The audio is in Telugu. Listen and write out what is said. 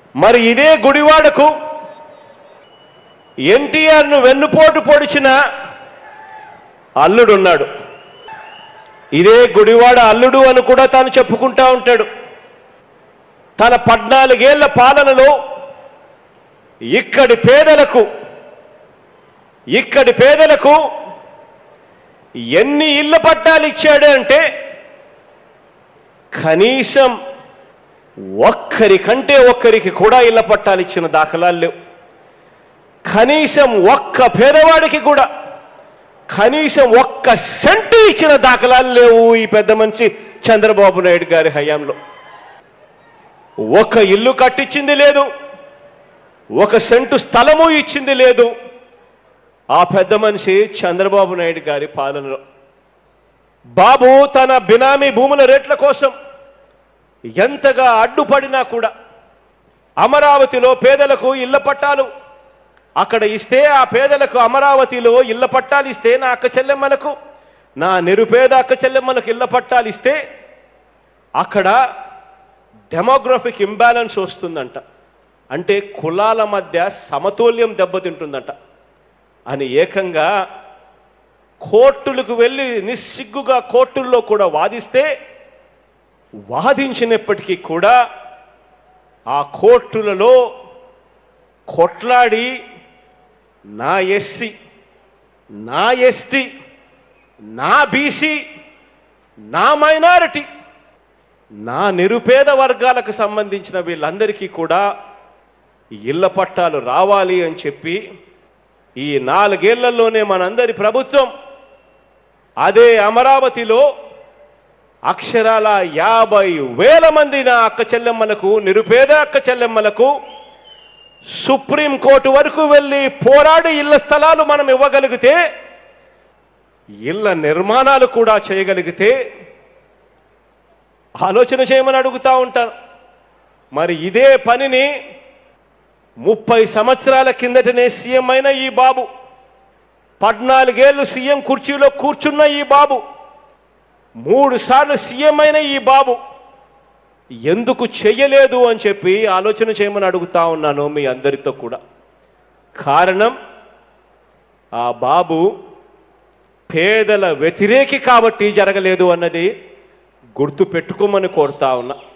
మరి ఇదే గుడివాడకు ఎన్టీఆర్ను వెన్నుపోటు పొడిచిన అల్లుడున్నాడు ఇదే గుడివాడ అల్లుడు అని కూడా తాను చెప్పుకుంటా ఉంటాడు తన పద్నాలుగేళ్ల పాలనలో ఇక్కడి పేదలకు ఇక్కడి పేదలకు ఎన్ని ఇళ్ల పట్టాలు ఇచ్చాడు అంటే కనీసం ఒక్కరికంటే ఒక్కరికి కూడా ఇళ్ల పట్టాలు ఇచ్చిన దాఖలాలు లేవు కనీసం ఒక్క పేదవాడికి కూడా కనీసం ఒక్క సెంటు ఇచ్చిన దాఖలాలు లేవు ఈ పెద్ద మనిషి చంద్రబాబు నాయుడు గారి హయాంలో ఒక ఇల్లు కట్టించింది లేదు ఒక సెంటు స్థలము ఇచ్చింది లేదు ఆ పెద్ద మనిషి చంద్రబాబు నాయుడు గారి పాలనలో బాబు తన బినామీ భూముల రేట్ల కోసం ఎంతగా అడ్డుపడినా కూడా అమరావతిలో పేదలకు ఇళ్ల పట్టాలు అక్కడ ఇస్తే ఆ పేదలకు అమరావతిలో ఇళ్ల పట్టాలు ఇస్తే నా అక్క చెల్లెమ్మలకు నా నిరుపేద అక్క చెల్లెమ్మలకు ఇళ్ల పట్టాలు ఇస్తే అక్కడ డెమోగ్రఫిక్ ఇంబ్యాలెన్స్ వస్తుందంట అంటే కులాల మధ్య సమతుల్యం దెబ్బతింటుందంట అని ఏకంగా కోర్టులకు వెళ్ళి నిస్సిగ్గుగా కోర్టుల్లో కూడా వాదిస్తే వాదించినప్పటికీ కూడా ఆ కోర్టులలో కొట్లాడి నా ఎస్సీ నా ఎస్టీ నా బీసీ నా మైనారిటీ నా నిరుపేద వర్గాలకు సంబంధించిన వీళ్ళందరికీ కూడా ఇళ్ల పట్టాలు రావాలి అని చెప్పి ఈ నాలుగేళ్లలోనే మనందరి ప్రభుత్వం అదే అమరావతిలో అక్షరాల యాభై వేల మంది నా అక్క చెల్లెమ్మలకు నిరుపేద అక్క చెల్లెమ్మలకు సుప్రీంకోర్టు వరకు వెళ్ళి పోరాడి ఇళ్ల స్థలాలు మనం ఇవ్వగలిగితే ఇళ్ల నిర్మాణాలు కూడా చేయగలిగితే ఆలోచన చేయమని అడుగుతా ఉంటాను మరి ఇదే పనిని ముప్పై సంవత్సరాల కిందటనే సీఎం అయిన ఈ బాబు పద్నాలుగేళ్లు సీఎం కుర్చీలో కూర్చున్న ఈ బాబు మూడు సార్లు సీఎం అయిన ఈ బాబు ఎందుకు చెయ్యలేదు అని చెప్పి ఆలోచన చేయమని అడుగుతా ఉన్నాను మీ అందరితో కూడా కారణం ఆ బాబు పేదల వ్యతిరేకి కాబట్టి జరగలేదు అన్నది గుర్తు పెట్టుకోమని కోరుతా ఉన్నా